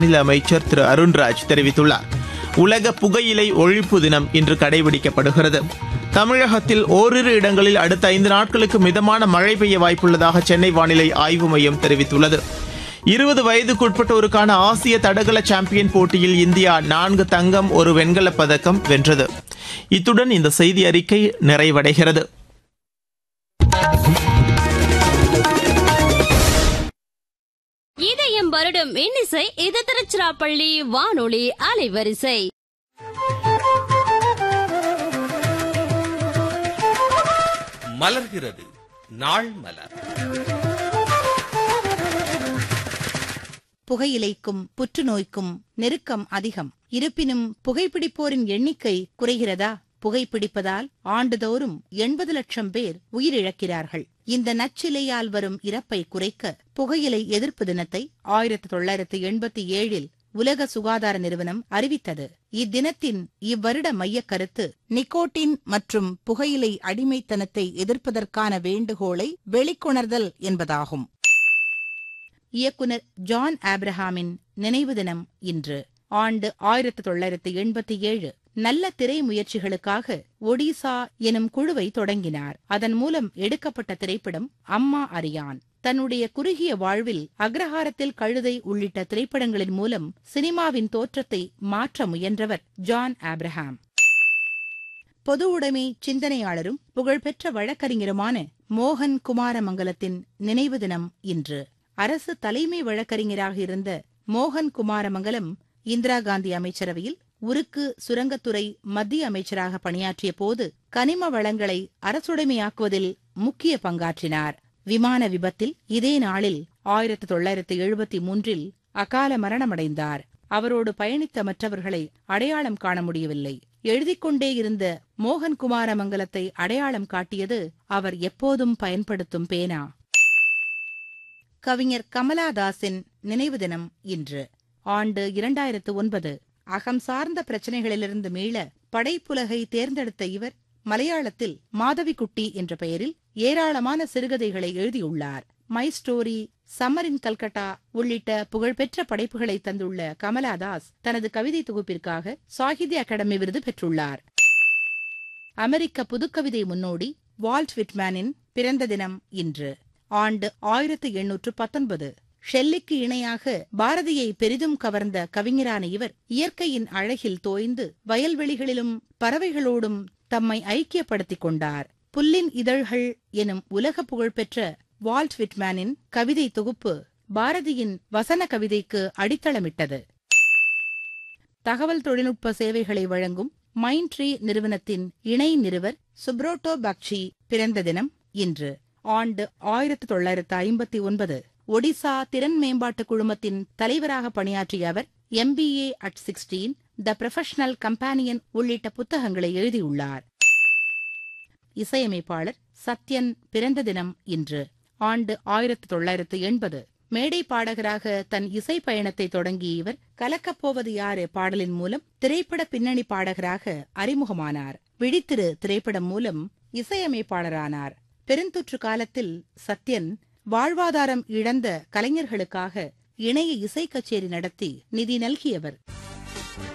மாநில அமைச்சர் திரு அருண்ராஜ் தெரிவித்துள்ளார் உலக புகையிலை ஒழிப்பு தினம் இன்று கடைபிடிக்கப்படுகிறது தமிழகத்தில் ஓரிரு இடங்களில் அடுத்த ஐந்து நாட்களுக்கு மிதமான மழை பெய்ய வாய்ப்புள்ளதாக சென்னை வானிலை ஆய்வு மையம் தெரிவித்துள்ளது இருபது வயதுக்குட்பட்டோருக்கான ஆசிய தடகள சாம்பியன் போட்டியில் இந்தியா நான்கு தங்கம் ஒரு வெண்கலப் பதக்கம் வென்றது இத்துடன் இந்த செய்தி அறிக்கை நிறைவடைகிறது இதயம் வருடம் இன்னிசை இது திருச்சிராப்பள்ளி வானொலி அலைவரிசை மலர்கிறது நாள் மலர் புகையிலைக்கும் புற்றுநோய்க்கும் நெருக்கம் அதிகம் இருப்பினும் புகைப்பிடிப்போரின் எண்ணிக்கை குறைகிறதா புகைப்பிடிப்பதால் ஆண்டுதோறும் எண்பது லட்சம் பேர் உயிரிழக்கிறார்கள் இந்த நச்சிலையால் வரும் இறப்பை குறைக்க புகையிலை எதிர்ப்பு தினத்தை ஆயிரத்தி தொள்ளாயிரத்தி எண்பத்தி ஏழில் உலக சுகாதார நிறுவனம் அறிவித்தது இத்தினத்தின் இவ்வருட மையக் கருத்து நிக்கோட்டின் மற்றும் புகையிலை அடிமைத்தனத்தை எதிர்ப்பதற்கான வேண்டுகோளை வெளிக்கொணர்தல் என்பதாகும் இயக்குனர் ஜான் ஆப்ரஹாமின் நினைவு தினம் இன்று ஆண்டு ஆயிரத்தி தொள்ளாயிரத்தி எண்பத்தி ஏழு நல்ல திரை முயற்சிகளுக்காக ஒடிசா எனும் குழுவை தொடங்கினார் அதன் மூலம் எடுக்கப்பட்ட திரைப்படம் அம்மா அரியான் தன்னுடைய குறுகிய வாழ்வில் அக்ரஹாரத்தில் கழுதை உள்ளிட்ட திரைப்படங்களின் மூலம் சினிமாவின் தோற்றத்தை மாற்ற முயன்றவர் ஜான் ஆப்ரஹாம் பொது உடைமை சிந்தனையாளரும் புகழ்பெற்ற வழக்கறிஞருமான மோகன் குமாரமங்கலத்தின் நினைவு தினம் இன்று அரசு தலைமை வழக்கறிஞராக இருந்த மோகன் குமாரமங்கலம் இந்திரா காந்தி அமைச்சரவையில் உருக்கு சுரங்கத்துறை மத்திய அமைச்சராக பணியாற்றிய போது கனிம வளங்களை அரசுடைமையாக்குவதில் முக்கிய பங்காற்றினார் விமான விபத்தில் இதே நாளில் ஆயிரத்தி தொள்ளாயிரத்தி எழுபத்தி மூன்றில் அகால மரணமடைந்தார் அவரோடு பயணித்த மற்றவர்களை அடையாளம் காண முடியவில்லை எழுதிக் கொண்டே இருந்த மோகன் குமாரமங்கலத்தை அடையாளம் காட்டியது அவர் எப்போதும் பயன்படுத்தும் பேனா கவிஞர் கமலாதாஸின் நினைவு தினம் இன்று ஆண்டு இரண்டாயிரத்து ஒன்பது அகம் சார்ந்த பிரச்சனைகளிலிருந்து மீள படைப்புலகை தேர்ந்தெடுத்த இவர் மலையாளத்தில் மாதவிக்குட்டி என்ற பெயரில் ஏராளமான சிறுகதைகளை எழுதியுள்ளார் my story summer in Calcutta உள்ளிட்ட புகழ்பெற்ற படைப்புகளை தந்துள்ள கமலாதாஸ் தனது கவிதை தொகுப்பிற்காக சாகித்ய அகாடமி விருது பெற்றுள்ளார் அமெரிக்க புதுக்கவிதை முன்னோடி வால்ட் விட்மேனின் பிறந்த தினம் இன்று ஆண்டு ஆயிரத்து எண்ணூற்று பத்தொன்பது ஷெல்லிக்கு இணையாக பாரதியை பெரிதும் கவர்ந்த கவிஞரான இவர் இயற்கையின் அழகில் தோய்ந்து வயல்வெளிகளிலும் பறவைகளோடும் தம்மை ஐக்கியப்படுத்திக் கொண்டார் புல்லின் இதழ்கள் எனும் உலக புகழ்பெற்ற வால்ட் விட்மேனின் கவிதை தொகுப்பு பாரதியின் வசன கவிதைக்கு அடித்தளமிட்டது தகவல் தொழில்நுட்ப சேவைகளை வழங்கும் மைண்ட்ரீ நிறுவனத்தின் இணை நிறுவர் சுப்ரோட்டோ பக்ஷி பிறந்த தினம் இன்று ஆண்டு ஆயிரத்து தொள்ளாயிரத்து ஐம்பத்தி ஒன்பது ஒடிசா திறன் மேம்பாட்டு குழுமத்தின் தலைவராக பணியாற்றிய அவர் MBA at sixteen the professional companion உள்ளிட்ட புத்தகங்களை எழுதியுள்ளார் இசையமைப்பாளர் சத்யன் பிறந்த தினம் இன்று ஆண்டு ஆயிரத்து தொள்ளாயிரத்து எண்பது மேடை பாடகராக தன் இசை பயணத்தை தொடங்கிய இவர் கலக்கப்போவது யாரு பாடலின் மூலம் திரைப்பட பின்னணி பாடகராக அறிமுகமானார் விழித்திரு திரைப்படம் மூலம் இசையமைப்பாளரானார் பெருந்தொற்று காலத்தில் சத்யன் வாழ்வாதாரம் இழந்த கலைஞர்களுக்காக இணைய இசை கச்சேரி நடத்தி நிதி நல்கியவர்